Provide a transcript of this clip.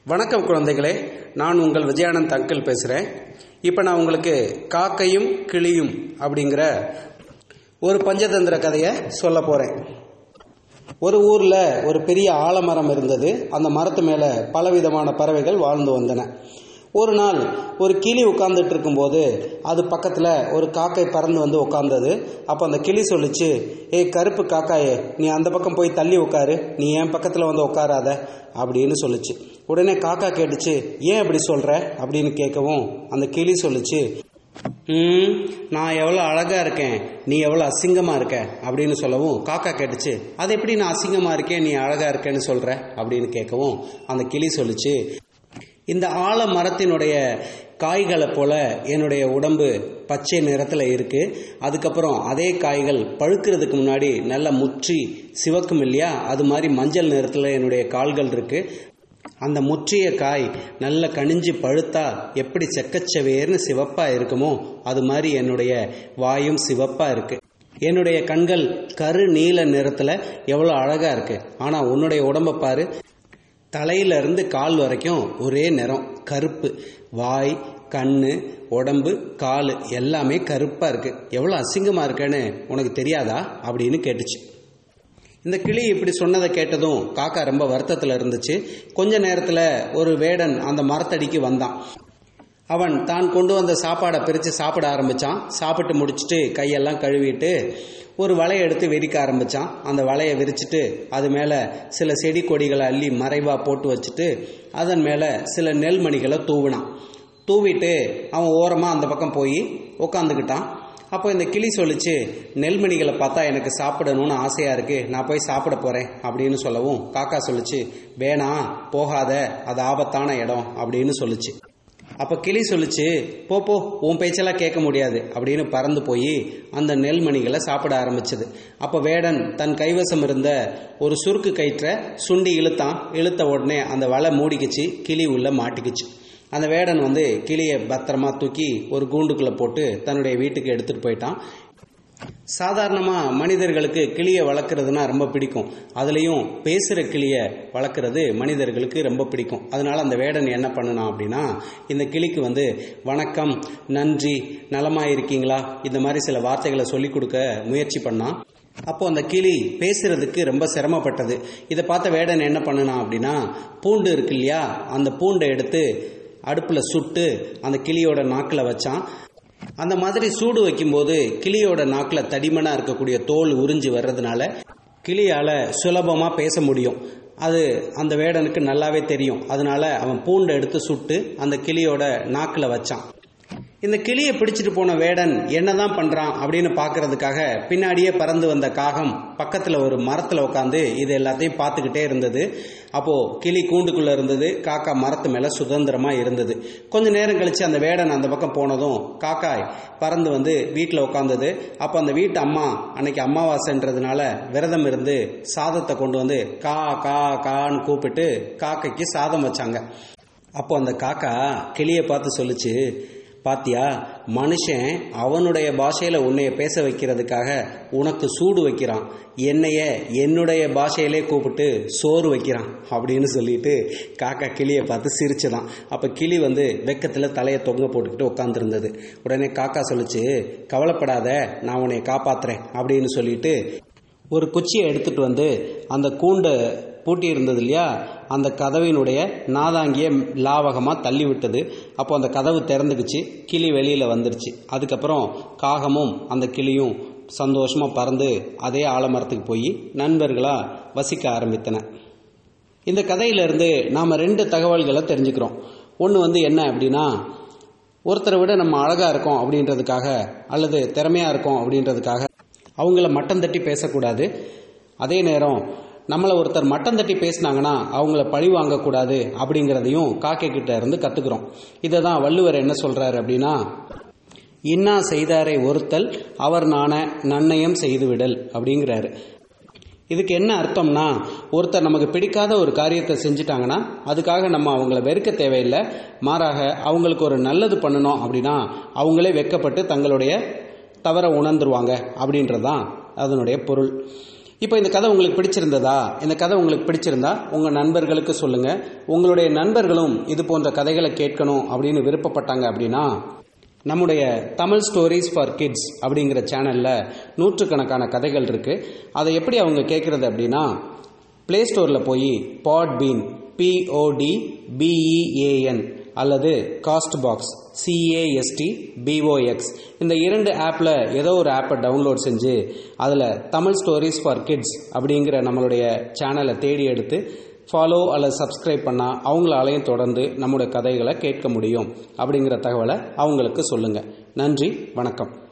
வணக்கம் குழந்தைகளே நான் உங்கள் விஜயானந்த் அங்கிள் பேசுகிறேன் இப்போ நான் உங்களுக்கு காக்கையும் கிளியும் அப்படிங்கிற ஒரு பஞ்சதந்திர கதையை சொல்ல போகிறேன் ஒரு ஊரில் ஒரு பெரிய ஆலமரம் இருந்தது அந்த மரத்து மேலே பலவிதமான பறவைகள் வாழ்ந்து வந்தன ஒரு நாள் ஒரு கிளி உட்கார்ந்துட்டு இருக்கும்போது அது பக்கத்தில் ஒரு காக்கை பறந்து வந்து உட்கார்ந்தது அப்போ அந்த கிளி சொல்லிச்சு ஏய் கருப்பு காக்காயே நீ அந்த பக்கம் போய் தள்ளி உட்காரு நீ என் பக்கத்தில் வந்து உட்காராத அப்படின்னு சொல்லுச்சு உடனே காக்கா கேட்டுச்சு ஏன் அப்படி சொல்கிற அப்படின்னு கேட்கவும் அந்த கிளி சொல்லுச்சு ம் நான் எவ்வளோ அழகாக இருக்கேன் நீ எவ்வளோ அசிங்கமாக இருக்க அப்படின்னு சொல்லவும் காக்கா கேட்டுச்சு அது எப்படி நான் அசிங்கமாக இருக்கேன் நீ அழகாக இருக்கேன்னு சொல்கிற அப்படின்னு கேட்கவும் அந்த கிளி சொல்லுச்சு இந்த ஆல மரத்தினுடைய காய்களை போல என்னுடைய உடம்பு பச்சை நிறத்தில் இருக்கு அதுக்கப்புறம் அதே காய்கள் பழுக்கிறதுக்கு முன்னாடி நல்லா முற்றி சிவக்கும் இல்லையா அது மாதிரி மஞ்சள் நிறத்தில் என்னுடைய கால்கள் இருக்கு அந்த முற்றிய காய் நல்ல கனிஞ்சு பழுத்தா எப்படி செக்கச்சவேர்னு சிவப்பா இருக்குமோ அது மாதிரி என்னுடைய வாயும் சிவப்பா இருக்கு என்னுடைய கண்கள் கரு நீல நிறத்துல எவ்வளோ அழகா இருக்கு ஆனா உன்னுடைய உடம்ப பாரு தலையில இருந்து கால் வரைக்கும் ஒரே நிறம் கருப்பு வாய் கண்ணு உடம்பு கால் எல்லாமே கருப்பா இருக்கு எவ்வளோ அசிங்கமா இருக்கேன்னு உனக்கு தெரியாதா அப்படின்னு கேட்டுச்சு இந்த கிளி இப்படி சொன்னதை கேட்டதும் காக்கா ரொம்ப வருத்தத்தில் இருந்துச்சு கொஞ்ச நேரத்தில் ஒரு வேடன் அந்த மரத்தடிக்கு வந்தான் அவன் தான் கொண்டு வந்த சாப்பாடை பிரித்து சாப்பிட ஆரம்பித்தான் சாப்பிட்டு முடிச்சுட்டு கையெல்லாம் கழுவிட்டு ஒரு வலையை எடுத்து விரிக்க ஆரம்பித்தான் அந்த வலையை விரிச்சிட்டு அது மேலே சில செடி கொடிகளை அள்ளி மறைவாக போட்டு வச்சுட்டு அதன் மேலே சில நெல்மணிகளை தூவினான் தூவிட்டு அவன் ஓரமாக அந்த பக்கம் போய் உக்காந்துக்கிட்டான் அப்போ இந்த கிளி சொல்லிச்சு நெல்மணிகளை பார்த்தா எனக்கு சாப்பிடணும்னு ஆசையாக இருக்குது நான் போய் சாப்பிட போகிறேன் அப்படின்னு சொல்லவும் காக்கா சொல்லிச்சு வேணாம் போகாத அது ஆபத்தான இடம் அப்படின்னு சொல்லிச்சு அப்போ கிளி சொல்லிச்சு போ போ உன் பேச்செல்லாம் கேட்க முடியாது அப்படின்னு பறந்து போய் அந்த நெல்மணிகளை சாப்பிட ஆரம்பிச்சது அப்போ வேடன் தன் கைவசம் இருந்த ஒரு சுருக்கு கயிற்றை சுண்டி இழுத்தான் இழுத்த உடனே அந்த வலை மூடிக்குச்சு கிளி உள்ள மாட்டிக்குச்சு அந்த வேடன் வந்து கிளியை பத்திரமா தூக்கி ஒரு கூண்டுக்குள்ளே போட்டு தன்னுடைய வீட்டுக்கு எடுத்துகிட்டு போயிட்டான் சாதாரணமாக மனிதர்களுக்கு கிளியை வளர்க்குறதுனா ரொம்ப பிடிக்கும் அதுலேயும் பேசுகிற கிளியை வளர்க்குறது மனிதர்களுக்கு ரொம்ப பிடிக்கும் அதனால் அந்த வேடன் என்ன பண்ணினான் அப்படின்னா இந்த கிளிக்கு வந்து வணக்கம் நன்றி நலமாக இருக்கீங்களா இந்த மாதிரி சில வார்த்தைகளை சொல்லிக் கொடுக்க முயற்சி பண்ணான் அப்போ அந்த கிளி பேசுறதுக்கு ரொம்ப சிரமப்பட்டது இதை பார்த்த வேடன் என்ன பண்ணினான் அப்படின்னா பூண்டு இருக்கு இல்லையா அந்த பூண்டை எடுத்து அடுப்பில் சுட்டு அந்த கிளியோட நாக்கில் வச்சான் அந்த மாதிரி சூடு வைக்கும்போது கிளியோட நாக்கில் தடிமனாக இருக்கக்கூடிய தோல் உறிஞ்சி வர்றதுனால கிளியால் சுலபமாக பேச முடியும் அது அந்த வேடனுக்கு நல்லாவே தெரியும் அதனால அவன் பூண்டை எடுத்து சுட்டு அந்த கிளியோட நாக்கில் வச்சான் இந்த கிளியை பிடிச்சிட்டு போன வேடன் என்னதான் பண்றான் அப்படின்னு பாக்குறதுக்காக பின்னாடியே பறந்து வந்த காகம் பக்கத்துல ஒரு மரத்துல உட்காந்து இது எல்லாத்தையும் பார்த்துக்கிட்டே இருந்தது அப்போ கிளி கூண்டுக்குள்ள இருந்தது காக்கா மரத்து மேல சுதந்திரமா இருந்தது கொஞ்ச நேரம் கழிச்சு அந்த வேடன் அந்த பக்கம் போனதும் காக்காய் பறந்து வந்து வீட்டில் உட்காந்தது அப்போ அந்த வீட்டு அம்மா அன்னைக்கு அமாவாசைன்றதுனால விரதம் இருந்து சாதத்தை கொண்டு வந்து கா கா கான்னு கூப்பிட்டு காக்கைக்கு சாதம் வச்சாங்க அப்போ அந்த காக்கா கிளியை பார்த்து சொல்லுச்சு பாத்தியா மனுஷன் அவனுடைய பாஷையில உன்னைய பேச வைக்கிறதுக்காக உனக்கு சூடு வைக்கிறான் என்னைய என்னுடைய பாஷையிலே கூப்பிட்டு சோறு வைக்கிறான் அப்படின்னு சொல்லிட்டு காக்கா கிளியை பார்த்து சிரிச்சுதான் அப்ப கிளி வந்து வெக்கத்துல தலையை தொங்க போட்டுக்கிட்டு உட்காந்துருந்தது உடனே காக்கா சொல்லிச்சு கவலைப்படாத நான் உன்னை காப்பாத்துறேன் அப்படின்னு சொல்லிட்டு ஒரு குச்சியை எடுத்துட்டு வந்து அந்த கூண்டை பூட்டி இருந்தது இல்லையா அந்த கதவினுடைய நாதாங்கிய லாவகமாக தள்ளி விட்டது அப்போ அந்த கதவு திறந்துக்குச்சு கிளி வெளியில் வந்துருச்சு அதுக்கப்புறம் காகமும் அந்த கிளியும் சந்தோஷமாக பறந்து அதே ஆலமரத்துக்கு போய் நண்பர்களாக வசிக்க ஆரம்பித்தன இந்த கதையிலிருந்து நாம் ரெண்டு தகவல்களை தெரிஞ்சுக்கிறோம் ஒன்று வந்து என்ன அப்படின்னா ஒருத்தரை விட நம்ம அழகாக இருக்கோம் அப்படின்றதுக்காக அல்லது திறமையாக இருக்கோம் அப்படின்றதுக்காக அவங்கள மட்டம் தட்டி பேசக்கூடாது அதே நேரம் நம்மளை ஒருத்தர் மட்டம் தட்டி பேசினாங்கன்னா அவங்கள பழி வாங்கக்கூடாது அப்படிங்கிறதையும் காக்கை கிட்ட இருந்து கத்துக்கிறோம் இதை தான் வள்ளுவர் என்ன சொல்றாரு அப்படின்னா இன்னா செய்தாரை ஒருத்தல் அவர் நாண நன்னயம் செய்துவிடல் அப்படிங்கிறாரு இதுக்கு என்ன அர்த்தம்னா ஒருத்தர் நமக்கு பிடிக்காத ஒரு காரியத்தை செஞ்சுட்டாங்கன்னா அதுக்காக நம்ம அவங்கள வெறுக்க தேவையில்லை மாறாக அவங்களுக்கு ஒரு நல்லது பண்ணணும் அப்படின்னா அவங்களே வெக்கப்பட்டு தங்களுடைய தவற உணர்ந்துருவாங்க அப்படின்றதான் அதனுடைய பொருள் இப்போ இந்த கதை உங்களுக்கு பிடிச்சிருந்ததா இந்த கதை உங்களுக்கு பிடிச்சிருந்தா உங்கள் நண்பர்களுக்கு சொல்லுங்கள் உங்களுடைய நண்பர்களும் இது போன்ற கதைகளை கேட்கணும் அப்படின்னு விருப்பப்பட்டாங்க அப்படின்னா நம்முடைய தமிழ் ஸ்டோரிஸ் ஃபார் கிட்ஸ் அப்படிங்கிற சேனலில் நூற்றுக்கணக்கான கதைகள் இருக்குது அதை எப்படி அவங்க கேட்குறது அப்படின்னா ப்ளே ஸ்டோரில் போய் பாட் பீன் பிஓடி பிஇஏஎன் அல்லது காஸ்ட் பாக்ஸ் சிஏஎஸ்டி பிஓஎக்ஸ் இந்த இரண்டு ஆப்பில் ஏதோ ஒரு ஆப்பை டவுன்லோட் செஞ்சு அதில் தமிழ் ஸ்டோரிஸ் ஃபார் கிட்ஸ் அப்படிங்கிற நம்மளுடைய சேனலை தேடி எடுத்து ஃபாலோ அல்லது சப்ஸ்கிரைப் பண்ணால் அவங்களாலையும் தொடர்ந்து நம்முடைய கதைகளை கேட்க முடியும் அப்படிங்கிற தகவலை அவங்களுக்கு சொல்லுங்கள் நன்றி வணக்கம்